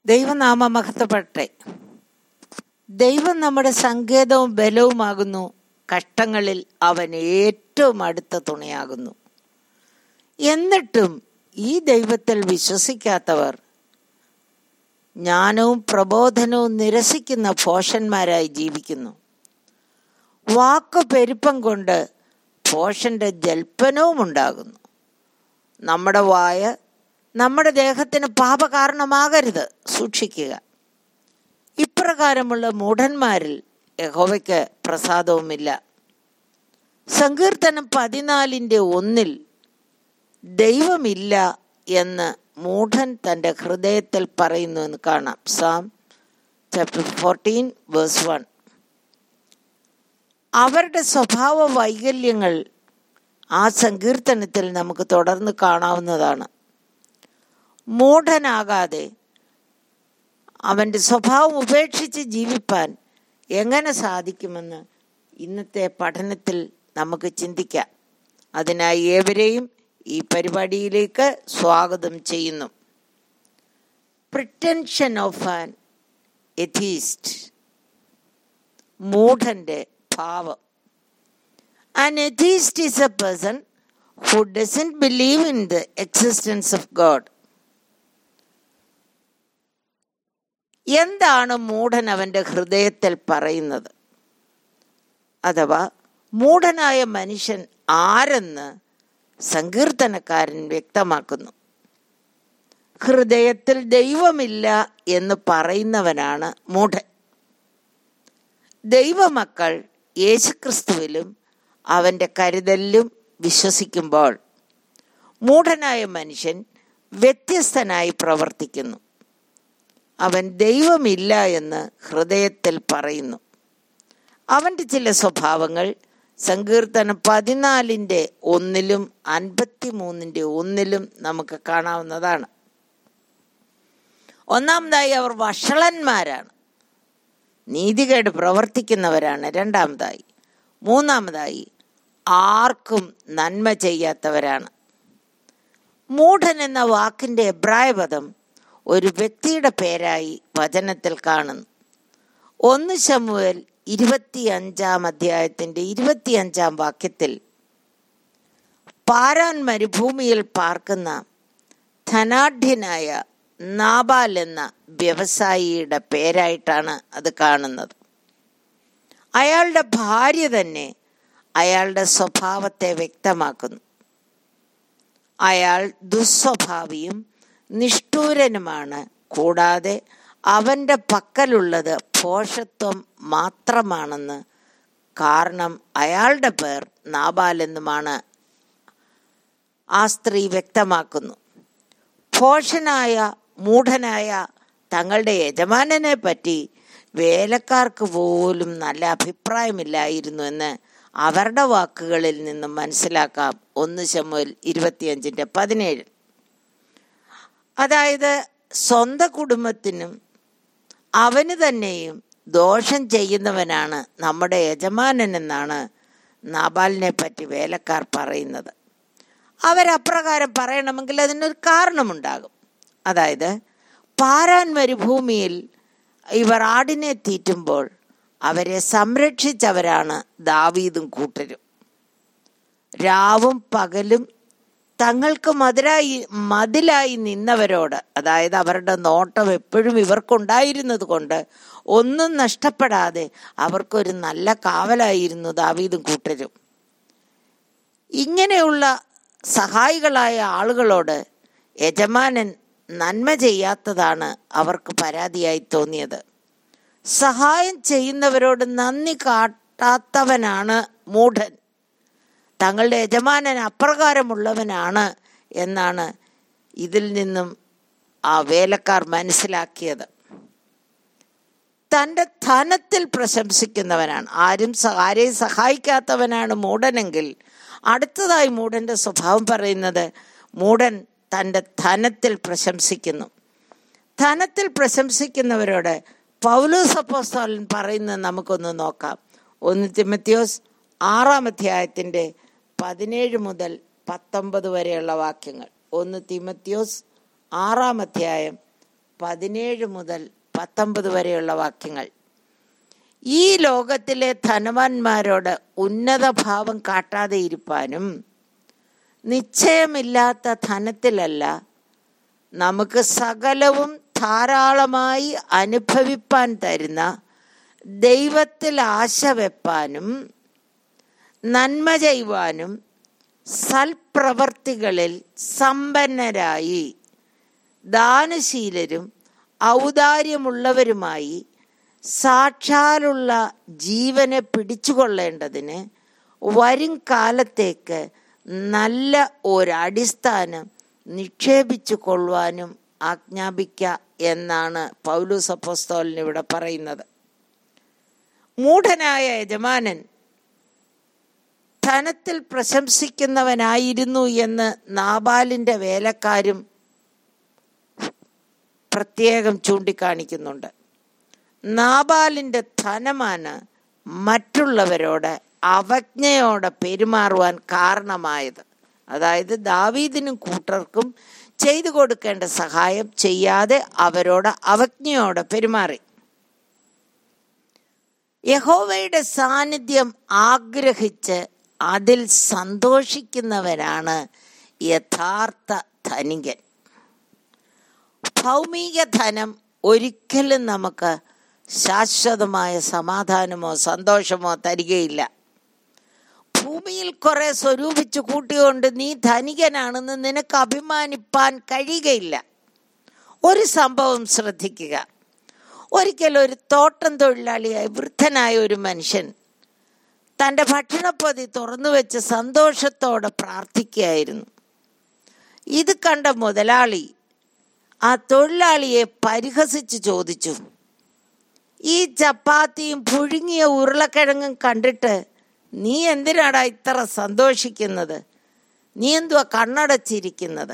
ദൈവനാമ മഹത്വപ്പെടട്ടെ ദൈവം നമ്മുടെ സങ്കേതവും ബലവുമാകുന്നു കഷ്ടങ്ങളിൽ അവൻ ഏറ്റവും അടുത്ത തുണയാകുന്നു എന്നിട്ടും ഈ ദൈവത്തിൽ വിശ്വസിക്കാത്തവർ ജ്ഞാനവും പ്രബോധനവും നിരസിക്കുന്ന ഭോഷന്മാരായി ജീവിക്കുന്നു വാക്കു പെരുപ്പം കൊണ്ട് ഭോഷന്റെ ജൽപ്പനവും ഉണ്ടാകുന്നു നമ്മുടെ വായ നമ്മുടെ ദേഹത്തിന് പാപകാരണമാകരുത് സൂക്ഷിക്കുക ഇപ്രകാരമുള്ള മൂഢന്മാരിൽ യഹോവയ്ക്ക് പ്രസാദവുമില്ല സങ്കീർത്തനം പതിനാലിൻ്റെ ഒന്നിൽ ദൈവമില്ല എന്ന് മൂഢൻ തൻ്റെ ഹൃദയത്തിൽ പറയുന്നു എന്ന് കാണാം psalm chapter fourteen verse one അവരുടെ സ്വഭാവ വൈകല്യങ്ങൾ ആ സങ്കീർത്തനത്തിൽ നമുക്ക് തുടർന്ന് കാണാവുന്നതാണ് മൂഢനാകാതെ അവൻ്റെ സ്വഭാവം ഉപേക്ഷിച്ച് ജീവിപ്പാൻ എങ്ങനെ സാധിക്കുമെന്ന് ഇന്നത്തെ പഠനത്തിൽ നമുക്ക് ചിന്തിക്കാം അതിനായി ഏവരെയും ഈ പരിപാടിയിലേക്ക് സ്വാഗതം ചെയ്യുന്നു പ്രിറ്റൻഷൻ ഓഫ് ആൻ എഥീസ്റ്റ് മൂഢന്റെ ഭാവം an atheist is a person who doesn't believe in the existence of God എന്താണ് മൂഢൻ അവൻ്റെ ഹൃദയത്തിൽ പറയുന്നത് അഥവാ മൂഢനായ മനുഷ്യൻ ആരെന്ന് സങ്കീർത്തനക്കാരൻ വ്യക്തമാക്കുന്നു ഹൃദയത്തിൽ ദൈവമില്ല എന്ന് പറയുന്നവനാണ് മൂഢൻ ദൈവമക്കൾ യേശുക്രിസ്തുവിലും അവൻ്റെ കരുതലിലും വിശ്വസിക്കുമ്പോൾ മൂഢനായ മനുഷ്യൻ വ്യത്യസ്തനായി പ്രവർത്തിക്കുന്നു അവൻ ദൈവമില്ല എന്ന് ഹൃദയത്തിൽ പറയുന്നു അവൻ്റെ ചില സ്വഭാവങ്ങൾ സങ്കീർത്തനം പതിനാലിൻ്റെ ഒന്നിലും അൻപത്തി മൂന്നിൻ്റെ ഒന്നിലും നമുക്ക് കാണാവുന്നതാണ് ഒന്നാമതായി അവർ വഷളന്മാരാണ് നീതികേട് പ്രവർത്തിക്കുന്നവരാണ് രണ്ടാമതായി മൂന്നാമതായി ആർക്കും നന്മ ചെയ്യാത്തവരാണ് മൂഢൻ എന്ന വാക്കിൻ്റെ എബ്രായപദം ഒരു വ്യക്തിയുടെ പേരായി വചനത്തിൽ കാണുന്നു ഒന്ന് ശമുവൽ ഇരുപത്തിയഞ്ചാം അധ്യായത്തിൻ്റെ ഇരുപത്തിയഞ്ചാം വാക്യത്തിൽ പാരാൻ മരുഭൂമിയിൽ പാർക്കുന്ന ധനാഢ്യനായ നാബാൽ എന്ന വ്യവസായിയുടെ പേരായിട്ടാണ് അത് കാണുന്നത് അയാളുടെ ഭാര്യ തന്നെ അയാളുടെ സ്വഭാവത്തെ വ്യക്തമാക്കുന്നു അയാൾ ദുസ്വഭാവിയും നിഷ്ഠൂരനുമാണ് കൂടാതെ അവൻ്റെ പക്കലുള്ളത് ഭോഷത്വം മാത്രമാണെന്ന് കാരണം അയാളുടെ പേർ നാബാൽ എന്നുമാണ് ആ സ്ത്രീ വ്യക്തമാക്കുന്നു ഭോഷനായ മൂഢനായ തങ്ങളുടെ യജമാനനെ പറ്റി വേലക്കാർക്ക് പോലും നല്ല അഭിപ്രായമില്ലായിരുന്നു എന്ന് അവരുടെ വാക്കുകളിൽ നിന്നും മനസ്സിലാക്കാം ഒന്ന് ശമുൽ ഇരുപത്തിയഞ്ചിൻ്റെ പതിനേഴ് അതായത് സ്വന്തം കുടുംബത്തിനും അവന് തന്നെയും ദോഷം ചെയ്യുന്നവനാണ് നമ്മുടെ യജമാനൻ എന്നാണ് നാബാലിനെ പറ്റി വേലക്കാർ പറയുന്നത് അവരപ്രകാരം പറയണമെങ്കിൽ അതിനൊരു കാരണമുണ്ടാകും അതായത് പാരാൻ മരുഭൂമിയിൽ ഇവർ ആടിനെ തീറ്റുമ്പോൾ അവരെ സംരക്ഷിച്ചവരാണ് ദാവീദും കൂട്ടരും രാവും പകലും തങ്ങൾക്ക് മതിലായി മതിലായി നിന്നവരോട് അതായത് അവരുടെ നോട്ടം എപ്പോഴും ഇവർക്കുണ്ടായിരുന്നത് കൊണ്ട് ഒന്നും നഷ്ടപ്പെടാതെ അവർക്കൊരു നല്ല കാവലായിരുന്നു ദാവീദും കൂട്ടരും ഇങ്ങനെയുള്ള സഹായികളായ ആളുകളോട് യജമാനൻ നന്മ ചെയ്യാത്തതാണ് അവർക്ക് പരാതിയായി തോന്നിയത് സഹായം ചെയ്യുന്നവരോട് നന്ദി കാട്ടാത്തവനാണ് മൂഢൻ തങ്ങളുടെ യജമാനൻ അപ്രകാരമുള്ളവനാണ് എന്നാണ് ഇതിൽ നിന്നും ആ വേലക്കാർ മനസ്സിലാക്കിയത് തൻ്റെ ധനത്തിൽ പ്രശംസിക്കുന്നവനാണ് ആരും ആരെയും സഹായിക്കാത്തവനാണ് മൂഢനെങ്കിൽ അടുത്തതായി മൂഢൻ്റെ സ്വഭാവം പറയുന്നത് മൂഢൻ തൻ്റെ ധനത്തിൽ പ്രശംസിക്കുന്നു ധനത്തിൽ പ്രശംസിക്കുന്നവരോട് പൗലോസ് അപ്പോസ്തോലൻ പറയുന്നത് നമുക്കൊന്ന് നോക്കാം ഒന്ന് തിമത്യോസ് ആറാം അധ്യായത്തിൻ്റെ പതിനേഴ് മുതൽ പത്തൊമ്പത് വരെയുള്ള വാക്യങ്ങൾ ഒന്ന് തിമത്യോസ് ആറാം അധ്യായം പതിനേഴ് മുതൽ പത്തൊമ്പത് വരെയുള്ള വാക്യങ്ങൾ ഈ ലോകത്തിലെ ധനവാന്മാരോട് ഉന്നത ഭാവം കാട്ടാതെ ഇരിപ്പാനും നിശ്ചയമില്ലാത്ത ധനത്തിലല്ല നമുക്ക് സകലവും ധാരാളമായി അനുഭവിപ്പാൻ തരുന്ന ദൈവത്തിൽ ആശ വെപ്പാനും നന്മ ചെയ്യുവാനും സൽപ്രവർത്തികളിൽ സമ്പന്നരായി ദാനശീലരും ഔദാര്യമുള്ളവരുമായി സാക്ഷാലുള്ള ജീവനെ പിടിച്ചുകൊള്ളേണ്ടതിന് വരും കാലത്തേക്ക് നല്ല ഒരടിസ്ഥാനം നിക്ഷേപിച്ചു കൊള്ളുവാനും ആജ്ഞാപിക്ക എന്നാണ് പൗലൂസ് അപ്പോസ്തോലിന് ഇവിടെ പറയുന്നത് മൂഢനായ യജമാനൻ ധനത്തിൽ പ്രശംസിക്കുന്നവനായിരുന്നു എന്ന് നാബാലിൻ്റെ വേലക്കാരും പ്രത്യേകം ചൂണ്ടിക്കാണിക്കുന്നുണ്ട് നാബാലിൻ്റെ ധനമാണ് മറ്റുള്ളവരോട് അവജ്ഞയോടെ പെരുമാറുവാൻ കാരണമായത് അതായത് ദാവീദിനും കൂട്ടർക്കും ചെയ്തു കൊടുക്കേണ്ട സഹായം ചെയ്യാതെ അവരോട് അവജ്ഞയോടെ പെരുമാറി യഹോവയുടെ സാന്നിധ്യം ആഗ്രഹിച്ച് അതിൽ സന്തോഷിക്കുന്നവരാണ് യഥാർത്ഥ ധനികൻ ഭൗമിക ധനം ഒരിക്കലും നമുക്ക് ശാശ്വതമായ സമാധാനമോ സന്തോഷമോ തരികയില്ല ഭൂമിയിൽ കുറെ സ്വരൂപിച്ച് കൂട്ടിയോണ്ട് നീ ധനികനാണെന്ന് നിനക്ക് അഭിമാനിപ്പാൻ കഴിയുകയില്ല ഒരു സംഭവം ശ്രദ്ധിക്കുക ഒരിക്കൽ ഒരു തോട്ടം തൊഴിലാളിയായ വൃദ്ധനായ ഒരു മനുഷ്യൻ തൻ്റെ ഭക്ഷണപ്പൊതി തുറന്നു വെച്ച് സന്തോഷത്തോടെ പ്രാർത്ഥിക്കുകയായിരുന്നു ഇത് കണ്ട മുതലാളി ആ തൊഴിലാളിയെ പരിഹസിച്ച് ചോദിച്ചു ഈ ചപ്പാത്തിയും പുഴുങ്ങിയ ഉരുളക്കിഴങ്ങും കണ്ടിട്ട് നീ എന്തിനാടാ ഇത്ര സന്തോഷിക്കുന്നത് നീ എന്തുവാ കണ്ണടച്ചിരിക്കുന്നത്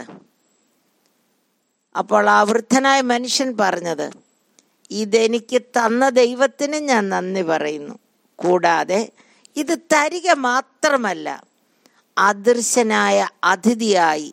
അപ്പോൾ ആ വൃദ്ധനായ മനുഷ്യൻ പറഞ്ഞത് ഇതെനിക്ക് തന്ന ദൈവത്തിന് ഞാൻ നന്ദി പറയുന്നു കൂടാതെ ഇത് തരിക മാത്രമല്ല അദൃശ്യനായ അതിഥിയായി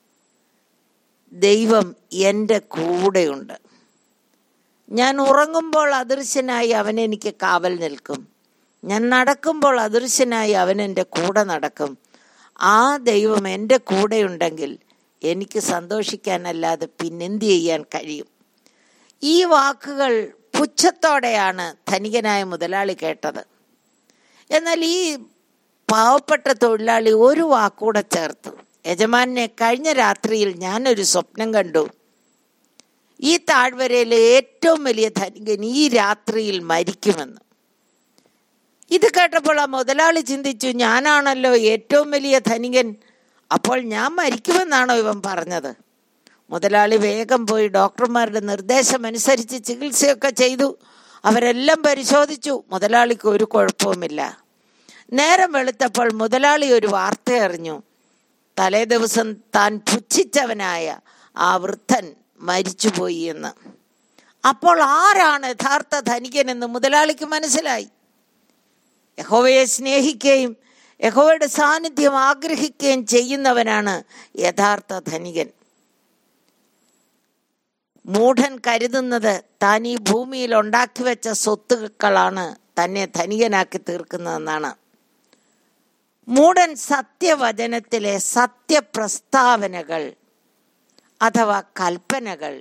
ദൈവം എൻ്റെ കൂടെയുണ്ട് ഞാൻ ഉറങ്ങുമ്പോൾ അദൃശ്യനായി അവൻ എനിക്ക് കാവൽ നിൽക്കും ഞാൻ നടക്കുമ്പോൾ അദൃശ്യനായി അവൻ എൻ്റെ കൂടെ നടക്കും ആ ദൈവം എൻ്റെ കൂടെയുണ്ടെങ്കിൽ എനിക്ക് സന്തോഷിക്കാനല്ലാതെ പിന്നെന്ത് ചെയ്യാൻ കഴിയും ഈ വാക്കുകൾ പുച്ഛത്തോടെയാണ് ധനികനായ മുതലാളി കേട്ടത് എന്നാൽ ഈ പാവപ്പെട്ട തൊഴിലാളി ഒരു വാക്കൂടെ ചേർത്തു യജമാനെ കഴിഞ്ഞ രാത്രിയിൽ ഞാനൊരു സ്വപ്നം കണ്ടു ഈ താഴ്വരയിലെ ഏറ്റവും വലിയ ധനികൻ ഈ രാത്രിയിൽ മരിക്കുമെന്ന് ഇത് കേട്ടപ്പോൾ ആ മുതലാളി ചിന്തിച്ചു ഞാനാണല്ലോ ഏറ്റവും വലിയ ധനികൻ അപ്പോൾ ഞാൻ മരിക്കുമെന്നാണോ ഇവൻ പറഞ്ഞത് മുതലാളി വേഗം പോയി ഡോക്ടർമാരുടെ നിർദ്ദേശം അനുസരിച്ച് ചികിത്സയൊക്കെ ചെയ്തു അവരെല്ലാം പരിശോധിച്ചു മുതലാളിക്ക് ഒരു കുഴപ്പവുമില്ല നേരം വെളുത്തപ്പോൾ മുതലാളി ഒരു വാർത്ത അറിഞ്ഞു തലേ ദിവസം താൻ പുച്ഛിച്ചവനായ ആ വൃദ്ധൻ മരിച്ചുപോയി എന്ന് അപ്പോൾ ആരാണ് യഥാർത്ഥ ധനികനെന്ന് മുതലാളിക്ക് മനസ്സിലായി യഹോവയെ സ്നേഹിക്കുകയും യഹോവയുടെ സാന്നിധ്യം ആഗ്രഹിക്കുകയും ചെയ്യുന്നവനാണ് യഥാർത്ഥ ധനികൻ മൂഢൻ കരുതുന്നത് താൻ ഈ ഭൂമിയിൽ ഉണ്ടാക്കി വെച്ച സ്വത്തുക്കളാണ് തന്നെ ധനികനാക്കി തീർക്കുന്നതെന്നാണ് മൂഢൻ സത്യവചനത്തിലെ സത്യപ്രസ്താവനകൾ അഥവാ കൽപ്പനകൾ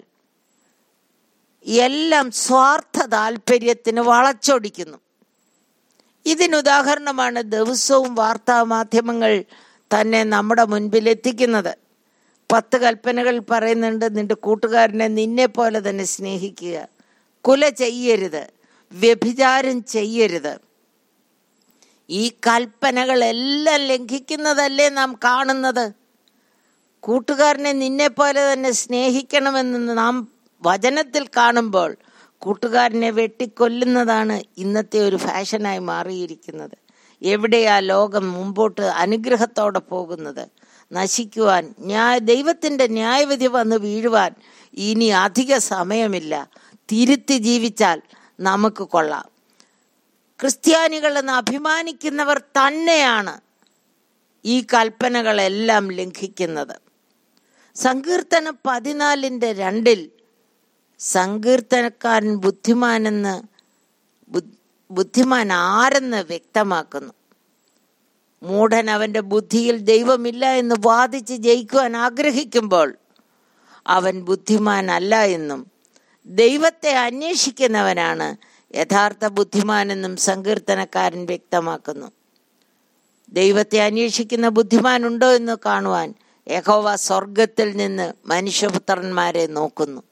എല്ലാം സ്വാർത്ഥ താല്പര്യത്തിന് വളച്ചൊടിക്കുന്നു ഇതിനുദാഹരണമാണ് ദിവസവും വാർത്താ മാധ്യമങ്ങൾ തന്നെ നമ്മുടെ മുൻപിൽ എത്തിക്കുന്നത് പത്ത് കൽപ്പനകൾ പറയുന്നുണ്ട് നിന്റെ കൂട്ടുകാരനെ നിന്നെ പോലെ തന്നെ സ്നേഹിക്കുക കുല ചെയ്യരുത് വ്യഭിചാരം ചെയ്യരുത് ഈ കൽപ്പനകളെല്ലാം ലംഘിക്കുന്നതല്ലേ നാം കാണുന്നത് കൂട്ടുകാരനെ നിന്നെ പോലെ തന്നെ സ്നേഹിക്കണമെന്ന് നാം വചനത്തിൽ കാണുമ്പോൾ കൂട്ടുകാരനെ വെട്ടിക്കൊല്ലുന്നതാണ് ഇന്നത്തെ ഒരു ഫാഷനായി മാറിയിരിക്കുന്നത് എവിടെയാ ലോകം മുമ്പോട്ട് അനുഗ്രഹത്തോടെ പോകുന്നത് നശിക്കുവാൻ ന്യായ ദൈവത്തിൻ്റെ ന്യായവിധി വന്ന് വീഴുവാൻ ഇനി അധിക സമയമില്ല തിരുത്തി ജീവിച്ചാൽ നമുക്ക് കൊള്ളാം ക്രിസ്ത്യാനികളെന്ന് അഭിമാനിക്കുന്നവർ തന്നെയാണ് ഈ കൽപ്പനകളെല്ലാം ലംഘിക്കുന്നത് സങ്കീർത്തനം പതിനാലിൻ്റെ രണ്ടിൽ സങ്കീർത്തനക്കാരൻ ബുദ്ധിമാനെന്ന് ബു- ബുദ്ധിമാൻ ആരെന്ന് വ്യക്തമാക്കുന്നു മൂഢൻ അവന്റെ ബുദ്ധിയിൽ ദൈവമില്ല എന്ന് വാദിച്ച് ജയിക്കുവാൻ ആഗ്രഹിക്കുമ്പോൾ അവൻ ബുദ്ധിമാനല്ല എന്നും ദൈവത്തെ അന്വേഷിക്കുന്നവനാണ് യഥാർത്ഥ ബുദ്ധിമാനെന്നും സങ്കീർത്തനക്കാരൻ വ്യക്തമാക്കുന്നു ദൈവത്തെ അന്വേഷിക്കുന്ന ബുദ്ധിമാനുണ്ടോ എന്ന് കാണുവാൻ യഹോവ സ്വർഗത്തിൽ നിന്ന് മനുഷ്യപുത്രന്മാരെ നോക്കുന്നു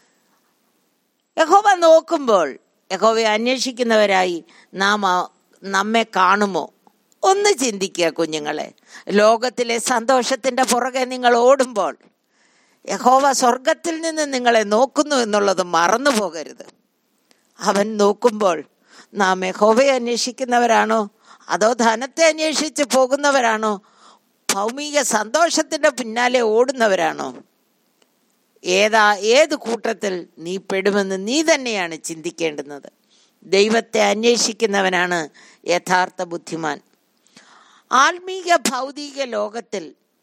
യഹോവ നോക്കുമ്പോൾ യഹോവയെ അന്വേഷിക്കുന്നവരായി നാം ആ- നമ്മെ കാണുമോ ഒന്ന് ചിന്തിക്കുക കുഞ്ഞുങ്ങളെ ലോകത്തിലെ സന്തോഷത്തിന്റെ പുറകെ നിങ്ങൾ ഓടുമ്പോൾ യഹോവ സ്വർഗത്തിൽ നിന്ന് നിങ്ങളെ നോക്കുന്നു എന്നുള്ളത് മറന്നു പോകരുത് അവൻ നോക്കുമ്പോൾ നാം യഹോവയെ അന്വേഷിക്കുന്നവരാണോ അതോ ധനത്തെ അന്വേഷിച്ച് പോകുന്നവരാണോ ഭൗമിക സന്തോഷത്തിന്റെ പിന്നാലെ ഓടുന്നവരാണോ ഏതാ ഏത് കൂട്ടത്തിൽ നീ പെടുമെന്ന് നീ തന്നെയാണ് ചിന്തിക്കേണ്ടുന്നത് ദൈവത്തെ അന്വേഷിക്കുന്നവനാണ് യഥാർത്ഥ ബുദ്ധിമാൻ ആത്മീക ഭൗതിക ലോകത്തിൽ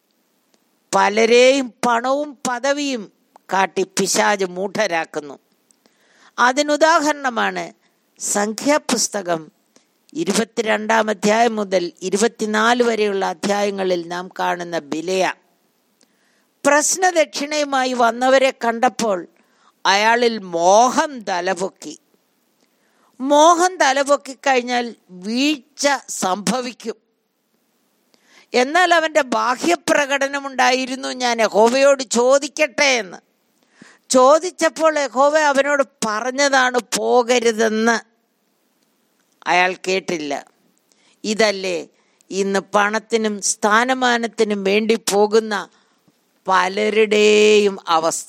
പലരെയും പണവും പദവിയും കാട്ടി പിശാജ് മൂഢരാക്കുന്നു അതിനുദാഹരണമാണ് സംഖ്യാപുസ്തകം ഇരുപത്തിരണ്ടാം അധ്യായം മുതൽ ഇരുപത്തിനാല് വരെയുള്ള അധ്യായങ്ങളിൽ നാം കാണുന്ന ബിലയ പ്രശ്നദക്ഷിണയുമായി വന്നവരെ കണ്ടപ്പോൾ അയാളിൽ മോഹം തലപൊക്കി മോഹം തലപൊക്കി കഴിഞ്ഞാൽ വീഴ്ച സംഭവിക്കും എന്നാൽ അവന്റെ ബാഹ്യപ്രകടനമുണ്ടായിരുന്നു ഞാൻ യഹോവയോട് ചോദിക്കട്ടെ എന്ന് ചോദിച്ചപ്പോൾ യഹോവ അവനോട് പറഞ്ഞതാണ് പോകരുതെന്ന് അയാൾ കേട്ടില്ല ഇതല്ലേ ഇന്ന് പണത്തിനും സ്ഥാനമാനത്തിനും വേണ്ടി പോകുന്ന പലരുടെയും അവസ്ഥ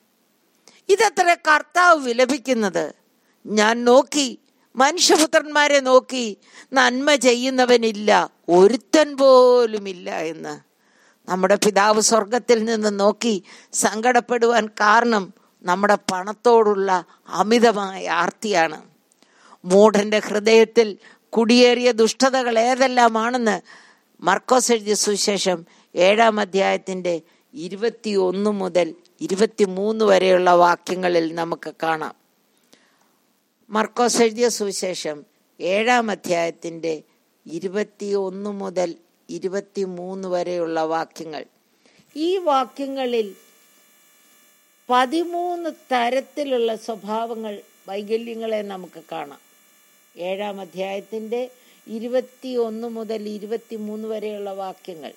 ഇതത്ര കർത്താവ് വിലപിക്കുന്നത് ഞാൻ നോക്കി മനുഷ്യപുത്രന്മാരെ നോക്കി നന്മ ചെയ്യുന്നവനില്ല ഒരുത്തൻ പോലുമില്ല എന്ന് നമ്മുടെ പിതാവ് സ്വർഗത്തിൽ നിന്ന് നോക്കി സങ്കടപ്പെടുവാൻ കാരണം നമ്മുടെ പണത്തോടുള്ള അമിതമായ ആർത്തിയാണ് മൂഢന്റെ ഹൃദയത്തിൽ കുടിയേറിയ ദുഷ്ടതകൾ ഏതെല്ലാമാണെന്ന് മർക്കോസ് എഴുതിയ സുവിശേഷം ഏഴാം അധ്യായത്തിന്റെ ഇരുപത്തി ഒന്ന് മുതൽ ഇരുപത്തിമൂന്ന് വരെയുള്ള വാക്യങ്ങളിൽ നമുക്ക് കാണാം മർക്കോസ് എഴുതിയ സുവിശേഷം ഏഴാം അധ്യായത്തിന്റെ ഇരുപത്തി ഒന്ന് മുതൽ ഇരുപത്തി മൂന്ന് വരെയുള്ള വാക്യങ്ങൾ ഈ വാക്യങ്ങളിൽ പതിമൂന്ന് തരത്തിലുള്ള സ്വഭാവങ്ങൾ വൈകല്യങ്ങളെ നമുക്ക് കാണാം ഏഴാം അധ്യായത്തിന്റെ ഇരുപത്തി ഒന്ന് മുതൽ ഇരുപത്തി മൂന്ന് വരെയുള്ള വാക്യങ്ങൾ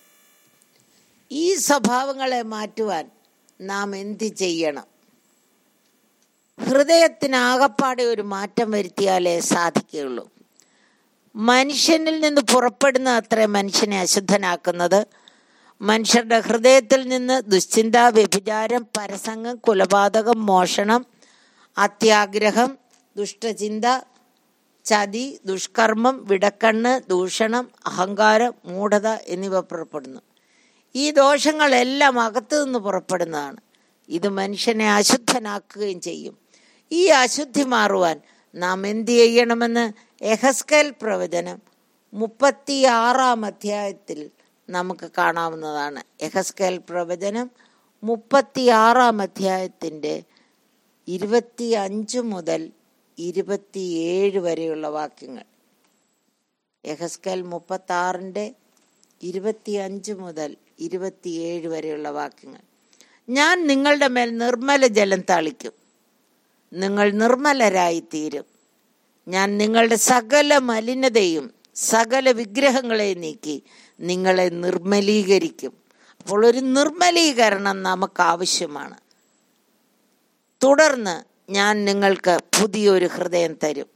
ഈ സ്വഭാവങ്ങളെ മാറ്റുവാൻ നാം എന്ത് ചെയ്യണം ഹൃദയത്തിന് ആകപ്പാടെ ഒരു മാറ്റം വരുത്തിയാലേ സാധിക്കുകയുള്ളൂ മനുഷ്യനിൽ നിന്ന് പുറപ്പെടുന്ന അത്ര മനുഷ്യനെ അശുദ്ധനാക്കുന്നത് മനുഷ്യരുടെ ഹൃദയത്തിൽ നിന്ന് ദുശ്ചിന്ത വ്യഭിചാരം പരസംഗം കുലപാതകം മോഷണം അത്യാഗ്രഹം ദുഷ്ടചിന്ത ചതി ദുഷ്കർമ്മം വിടക്കണ്ണ് ദൂഷണം അഹങ്കാരം മൂഢത എന്നിവ പുറപ്പെടുന്നു ഈ ദോഷങ്ങളെല്ലാം അകത്തു നിന്ന് പുറപ്പെടുന്നതാണ് ഇത് മനുഷ്യനെ അശുദ്ധനാക്കുകയും ചെയ്യും ഈ അശുദ്ധി മാറുവാൻ നാം എന്ത് ചെയ്യണമെന്ന് എഹസ്കൽ പ്രവചനം മുപ്പത്തി ആറാം അധ്യായത്തിൽ നമുക്ക് കാണാവുന്നതാണ് എഹസ്കൽ പ്രവചനം മുപ്പത്തി ആറാം അധ്യായത്തിൻ്റെ ഇരുപത്തി അഞ്ച് മുതൽ ഇരുപത്തിയേഴ് വരെയുള്ള വാക്യങ്ങൾ എഹസ്കൽ മുപ്പത്തി ആറിൻ്റെ ഇരുപത്തി അഞ്ച് മുതൽ ഇരുപത്തിയേഴ് വരെയുള്ള വാക്യങ്ങൾ ഞാൻ നിങ്ങളുടെ മേൽ നിർമ്മല ജലം തളിക്കും നിങ്ങൾ നിർമ്മലരായി തീരും ഞാൻ നിങ്ങളുടെ സകല മലിനതയും സകല വിഗ്രഹങ്ങളെ നീക്കി നിങ്ങളെ നിർമ്മലീകരിക്കും അപ്പോൾ ഒരു നിർമ്മലീകരണം നമുക്ക് ആവശ്യമാണ് തുടർന്ന് ഞാൻ നിങ്ങൾക്ക് പുതിയൊരു ഹൃദയം തരും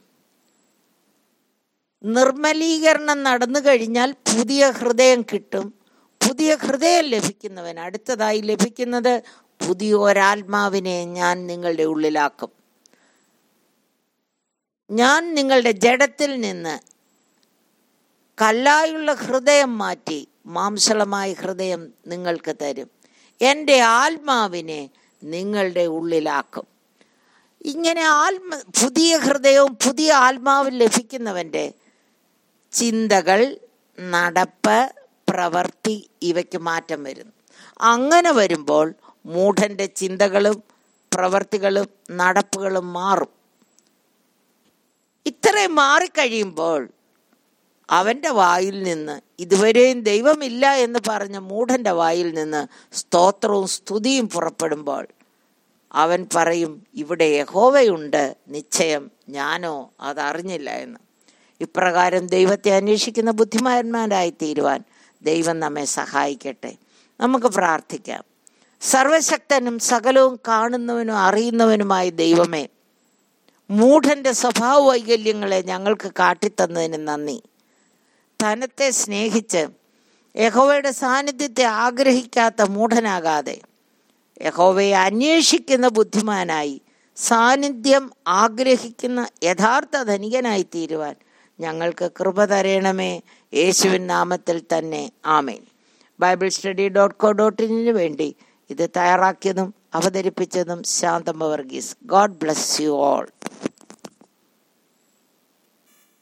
നിർമ്മലീകരണം നടന്നു കഴിഞ്ഞാൽ പുതിയ ഹൃദയം കിട്ടും പുതിയ ഹൃദയം ലഭിക്കുന്നവൻ അടുത്തതായി ലഭിക്കുന്നത് പുതിയ ഒരാത്മാവിനെ ഞാൻ നിങ്ങളുടെ ഉള്ളിലാക്കും ഞാൻ നിങ്ങളുടെ ജഡത്തിൽ നിന്ന് കല്ലായുള്ള ഹൃദയം മാറ്റി മാംസളമായ ഹൃദയം നിങ്ങൾക്ക് തരും എൻ്റെ ആത്മാവിനെ നിങ്ങളുടെ ഉള്ളിലാക്കും ഇങ്ങനെ ആത്മ പുതിയ ഹൃദയവും പുതിയ ആത്മാവും ലഭിക്കുന്നവൻ്റെ ചിന്തകൾ നടപ്പ് പ്രവൃത്തി ഇവയ്ക്ക് മാറ്റം വരുന്നു അങ്ങനെ വരുമ്പോൾ മൂഢന്റെ ചിന്തകളും പ്രവർത്തികളും നടപ്പുകളും മാറും ഇത്രയും മാറിക്കഴിയുമ്പോൾ അവൻ്റെ വായിൽ നിന്ന് ഇതുവരെയും ദൈവമില്ല എന്ന് പറഞ്ഞ മൂഢൻ്റെ വായിൽ നിന്ന് സ്തോത്രവും സ്തുതിയും പുറപ്പെടുമ്പോൾ അവൻ പറയും ഇവിടെ യഹോവയുണ്ട് നിശ്ചയം ഞാനോ അതറിഞ്ഞില്ല എന്ന് ഇപ്രകാരം ദൈവത്തെ അന്വേഷിക്കുന്ന ബുദ്ധിമാന്മാരായി തീരുവാൻ ദൈവം നമ്മെ സഹായിക്കട്ടെ നമുക്ക് പ്രാർത്ഥിക്കാം സർവശക്തനും സകലവും കാണുന്നവനും അറിയുന്നവനുമായ ദൈവമേ മൂഢന്റെ സ്വഭാവ വൈകല്യങ്ങളെ ഞങ്ങൾക്ക് കാട്ടിത്തന്നതിന് നന്ദി ധനത്തെ സ്നേഹിച്ച് യഹോവയുടെ സാന്നിധ്യത്തെ ആഗ്രഹിക്കാത്ത മൂഢനാകാതെ യഹോവയെ അന്വേഷിക്കുന്ന ബുദ്ധിമാനായി സാന്നിധ്യം ആഗ്രഹിക്കുന്ന യഥാർത്ഥ ധനികനായി തീരുവാൻ ഞങ്ങൾക്ക് കൃപ തരയണമേ യേശുവിൻ നാമത്തിൽ തന്നെ ആമേൻ Bible study dot co dot ഇന്നിന് വേണ്ടി ഇത് തയ്യാറാക്കിയതും അവതരിപ്പിച്ചതും Shanthamma Varghese God bless you all